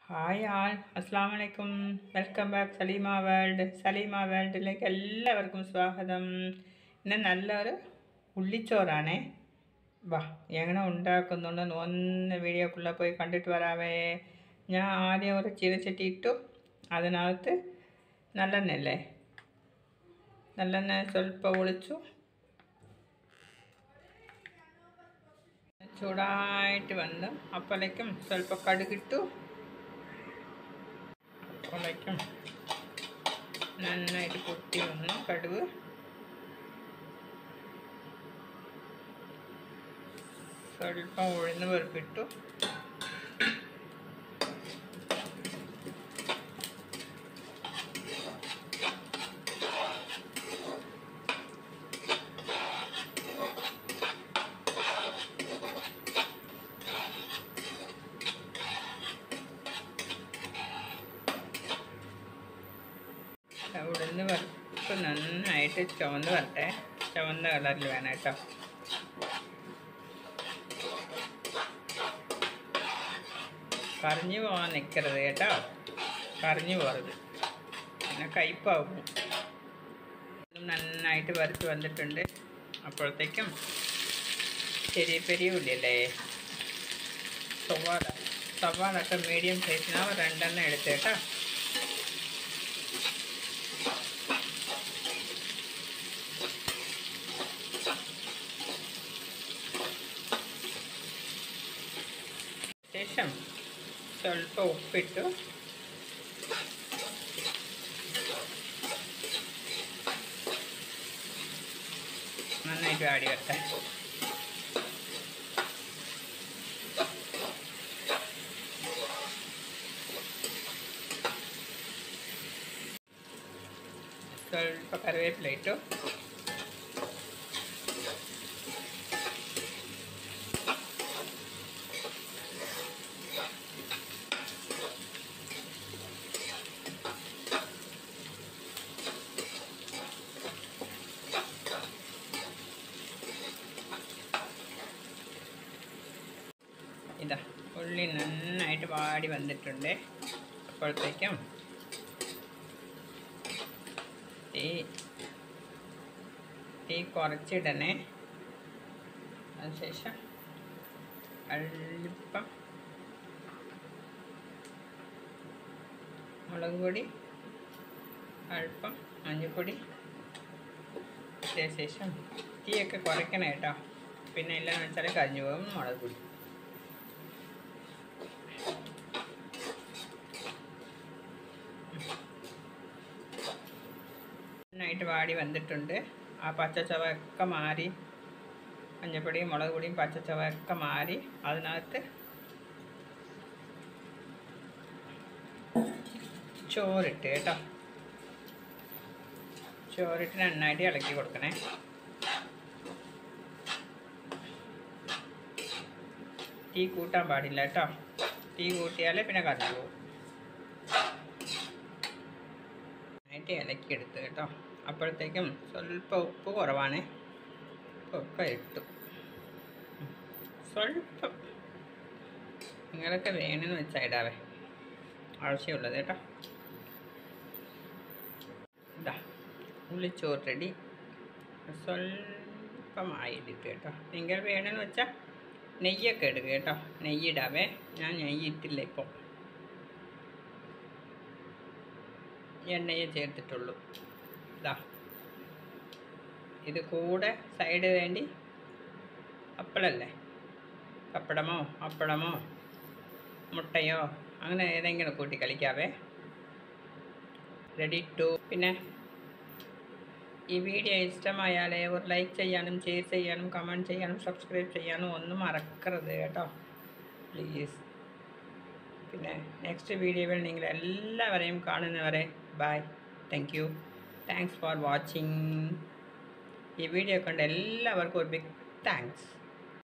hi all അസ്സാം വലൈക്കും welcome back Saleema world Saleema വേൾഡിലേക്ക് എല്ലാവർക്കും സ്വാഗതം ഇന്ന് നല്ലൊരു ഉള്ളിച്ചോറാണേ വാ എങ്ങനെ ഉണ്ടാക്കുന്നുണ്ടെന്ന് ഒന്ന് വീഡിയോക്കുள்ளே പോയി കണ്ടിട്ട് വരാവേ ഞാൻ ആദ്യം ഒരു ചീനച്ചട്ടി ഇട്ടു അതിനകത്ത് നല്ലെണ്ണല്ലേ നല്ലെണ്ണ സ്വല്പം ഒളിച്ചു ചൂടായിട്ട് വന്ന് അപ്പോഴേക്കും സ്വല്പം കടുകിട്ടു അപ്പോഴേക്കും നന്നായിട്ട് പൊട്ടി വന്നു കടുക് സ്വല്പം ഉഴുന്ന് പരിപ്പിട്ടു ഉഴുന്ന് പരിപ്പ് നന്നായിട്ട് ചുവന്ന് വരട്ടെ ചുവന്ന കളറിൽ വേണം കേട്ടോ കറിഞ്ഞു പോകാൻ നിൽക്കരുത് കേട്ടോ കറിഞ്ഞു പോകരുത് പിന്നെ കയ്പാവും നന്നായിട്ട് വറുത്ത് വന്നിട്ടുണ്ട് അപ്പോഴത്തേക്കും ചെറിയ പെരിയ ഉള്ളിയല്ലേ സവാള സവാള ഒക്കെ മീഡിയം സൈസിനാ രണ്ടെണ്ണം എടുത്തേട്ടാ ശേഷം സ്വല്പം ഉപ്പിട്ടു നന്നായിട്ട് ആടി വരട്ടെ ಸ್ವಲ್ಪ ಕರಿವೇಪಿಲೆ ಇಟ್ಟು ഇതാ ഉള്ളി നന്നായിട്ട് വാടി വന്നിട്ടുണ്ട് അപ്പോഴത്തേക്കും തീ തീ കുറച്ചിടണേ അതിനുശേഷം അല്പം മുളക് പൊടി അല്പം മഞ്ഞൾപ്പൊടി ഇട്ട ശേഷം തീയൊക്കെ കുറയ്ക്കണം കേട്ടോ പിന്നെ ഇല്ലാന്ന് വെച്ചാൽ കരിഞ്ഞു പോകും മുളക് പൊടി നന്നായിട്ട് വാടി വന്നിട്ടുണ്ട് ആ പച്ചച്ചവയൊക്കെ മാറി മഞ്ഞപ്പൊടിയും മുളക് പൊടിയും പച്ചച്ചവയൊക്കെ മാറി അതിനകത്ത് ചോറിട്ട് കേട്ടോ ചോറിട്ട് നന്നായിട്ട് ഇളക്കി കൊടുക്കണേ തീ കൂട്ടാൻ പാടില്ല കേട്ടോ തീ കൂട്ടിയാൽ പിന്നെ കറന്നു പോകും നന്നായിട്ട് ഇലക്കിയെടുത്ത് കേട്ടോ അപ്പോഴത്തേക്കും സ്വല്പം ഉപ്പ് കുറവാണ് ഒക്കെ ഇട്ടു സ്വല്പം നിങ്ങളൊക്കെ വേണമെന്ന് വെച്ചാൽ ഇടാവേ ആവശ്യമുള്ളത് കേട്ടോ ഇതാ ഉള്ളിച്ചോറ് റെഡി സ്വല്പമായിട്ട് കേട്ടോ നിങ്ങൾ വേണമെന്ന് വെച്ചാൽ നെയ്യൊക്കെ ഇടുക കേട്ടോ നെയ്യിടാവേ ഞാൻ നെയ്യിട്ടില്ല ഇപ്പോൾ എണ്ണയെ ചേർത്തിട്ടുള്ളൂ ഇതാ ഇത് കൂടെ സൈഡ് വേണ്ടി അപ്പളല്ലേ പപ്പടമോ അപ്പളമോ മുട്ടയോ അങ്ങനെ ഏതെങ്കിലും കൂട്ടി കളിക്കാവേ റെഡി ടു പിന്നെ ഈ വീഡിയോ ഇഷ്ടമായാൽ ഒരു ലൈക്ക് ചെയ്യാനും ഷെയർ ചെയ്യാനും കമൻറ്റ് ചെയ്യാനും സബ്സ്ക്രൈബ് ചെയ്യാനും ഒന്നും മറക്കരുത് കേട്ടോ പ്ലീസ് പിന്നെ നെക്സ്റ്റ് വീഡിയോയിൽ നിങ്ങൾ എല്ലാവരെയും കാണുന്നവരെ bye thank you thanks for watching ഈ വീഡിയോ കണ്ട എല്ലാവർക്കും ഒരു ബിഗ് താങ്ക്സ്